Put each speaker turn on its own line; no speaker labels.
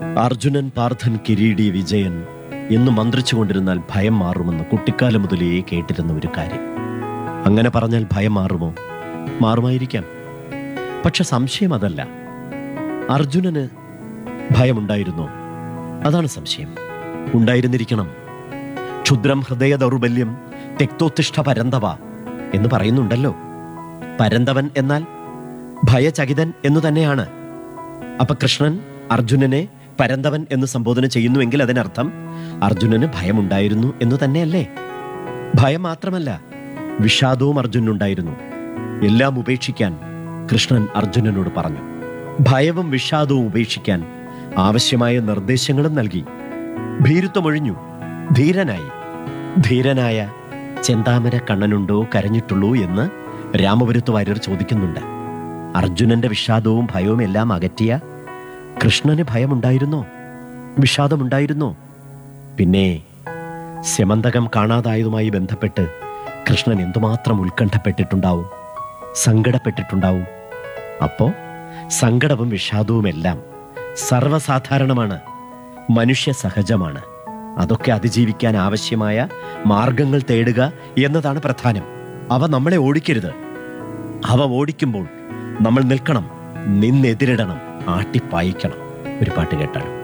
അർജുനൻ പാർത്ഥൻ കിരീടി വിജയൻ എന്ന് മന്ത്രിച്ചുകൊണ്ടിരുന്നാൽ ഭയം മാറുമെന്ന് കുട്ടിക്കാലം മുതലേ കേട്ടിരുന്ന ഒരു കാര്യം അങ്ങനെ പറഞ്ഞാൽ ഭയം മാറുമോ മാറുമായിരിക്കാം പക്ഷെ സംശയം അതല്ല അർജുനന് ഭയമുണ്ടായിരുന്നോ അതാണ് സംശയം ഉണ്ടായിരുന്നിരിക്കണം ക്ഷുദ്രം ഹൃദയ ദൗർബല്യം തെക്തോത്തിഷ്ഠ പരന്തവ എന്ന് പറയുന്നുണ്ടല്ലോ പരന്തവൻ എന്നാൽ ഭയചകിതൻ എന്നു തന്നെയാണ് അപ്പൊ കൃഷ്ണൻ അർജുനനെ പരന്തവൻ എന്ന് സംബോധന ചെയ്യുന്നുവെങ്കിൽ അതിനർത്ഥം അർജുനന് ഭയമുണ്ടായിരുന്നു എന്ന് തന്നെയല്ലേ ഭയം മാത്രമല്ല വിഷാദവും അർജുനുണ്ടായിരുന്നു എല്ലാം ഉപേക്ഷിക്കാൻ കൃഷ്ണൻ അർജുനനോട് പറഞ്ഞു ഭയവും വിഷാദവും ഉപേക്ഷിക്കാൻ ആവശ്യമായ നിർദ്ദേശങ്ങളും നൽകി ഭീരുത്വമൊഴിഞ്ഞു ധീരനായി ധീരനായ ചെന്താമര കണ്ണനുണ്ടോ കരഞ്ഞിട്ടുള്ളൂ എന്ന് രാമപുരത്ത് വാര്യർ ചോദിക്കുന്നുണ്ട് അർജുനന്റെ വിഷാദവും ഭയവും എല്ലാം അകറ്റിയ കൃഷ്ണന് ഭയമുണ്ടായിരുന്നോ വിഷാദമുണ്ടായിരുന്നോ പിന്നെ സ്യമന്തകം കാണാതായതുമായി ബന്ധപ്പെട്ട് കൃഷ്ണൻ എന്തുമാത്രം ഉത്കണ്ഠപ്പെട്ടിട്ടുണ്ടാവും സങ്കടപ്പെട്ടിട്ടുണ്ടാവും അപ്പോ സങ്കടവും വിഷാദവുമെല്ലാം സർവ്വസാധാരണമാണ് മനുഷ്യ സഹജമാണ് അതൊക്കെ അതിജീവിക്കാൻ ആവശ്യമായ മാർഗങ്ങൾ തേടുക എന്നതാണ് പ്രധാനം അവ നമ്മളെ ഓടിക്കരുത് അവ ഓടിക്കുമ്പോൾ നമ്മൾ നിൽക്കണം നിന്നെതിരിടണം ആട്ടിപ്പായിക്കണം ഒരു പാട്ട് കേട്ടാലും